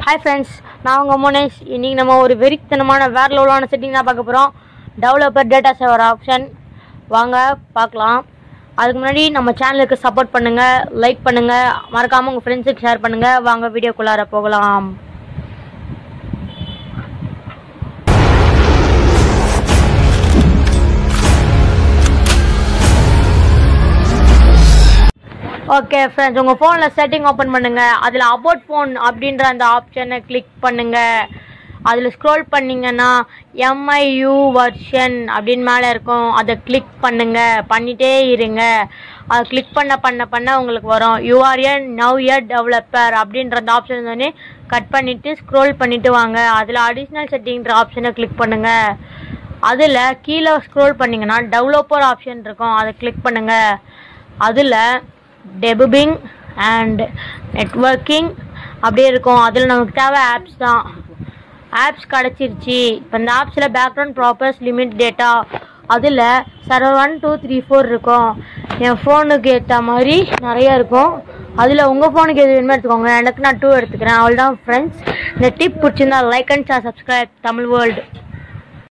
hi friends நான் உங்கள் மோனேஷ் இன்றைக்கி நம்ம ஒரு வெறித்தனமான வேறு லெவலான செட்டிங் தான் பார்க்க போகிறோம் டெவலப்பர் டேட்டா சேவர் ஆப்ஷன் வாங்க பார்க்கலாம் அதுக்கு முன்னாடி நம்ம சேனலுக்கு சப்போர்ட் பண்ணுங்கள் லைக் பண்ணுங்கள் மறக்காமல் உங்கள் ஃப்ரெண்ட்ஸுக்கு ஷேர் பண்ணுங்கள் வாங்க வீடியோக்குள்ளார போகலாம் ஓகே ஃப்ரெண்ட்ஸ் உங்கள் ஃபோனில் செட்டிங் ஓப்பன் பண்ணுங்கள் அதில் அபவுட் ஃபோன் அப்படின்ற அந்த ஆப்ஷனை கிளிக் பண்ணுங்கள் அதில் ஸ்க்ரோல் பண்ணிங்கன்னா எம்ஐயூ வெர்ஷன் அப்படின்னு மேலே இருக்கும் அதை கிளிக் பண்ணுங்கள் பண்ணிகிட்டே இருங்க அதை கிளிக் பண்ண பண்ண பண்ண உங்களுக்கு வரும் you are a now year developer அப்படின்ற அந்த ஆப்ஷன் வந்து கட் பண்ணிவிட்டு ஸ்க்ரோல் பண்ணிவிட்டு வாங்க அதில் அடிஷ்னல் செட்டிங்ன்ற ஆப்ஷனை கிளிக் பண்ணுங்கள் அதில் கீழே ஸ்க்ரோல் பண்ணிங்கன்னா டெவலப்பர் ஆப்ஷன் இருக்கும் அதை கிளிக் பண்ணுங்கள் அதில் டெபுபிங் அண்ட் நெட்வொர்க்கிங் அப்படியே இருக்கும் அதில் நமக்கு தேவை ஆப்ஸ் தான் ஆப்ஸ் கிடச்சிருச்சு இப்போ இந்த ஆப்ஸில் பேக்ரவுண்ட் ப்ராப்பர்ஸ் லிமிட் டேட்டா அதில் server one two three four இருக்கும் என் ஃபோனுக்கு ஏற்ற மாதிரி நிறைய இருக்கும் அதில் உங்கள் ஃபோனுக்கு எது வேணுமோ எடுத்துக்கோங்க எனக்கு நான் டூ எடுத்துக்கிறேன் அவள் தான் ஃப்ரெண்ட்ஸ் இந்த டிப் பிடிச்சிருந்தா like and share subscribe Tamil world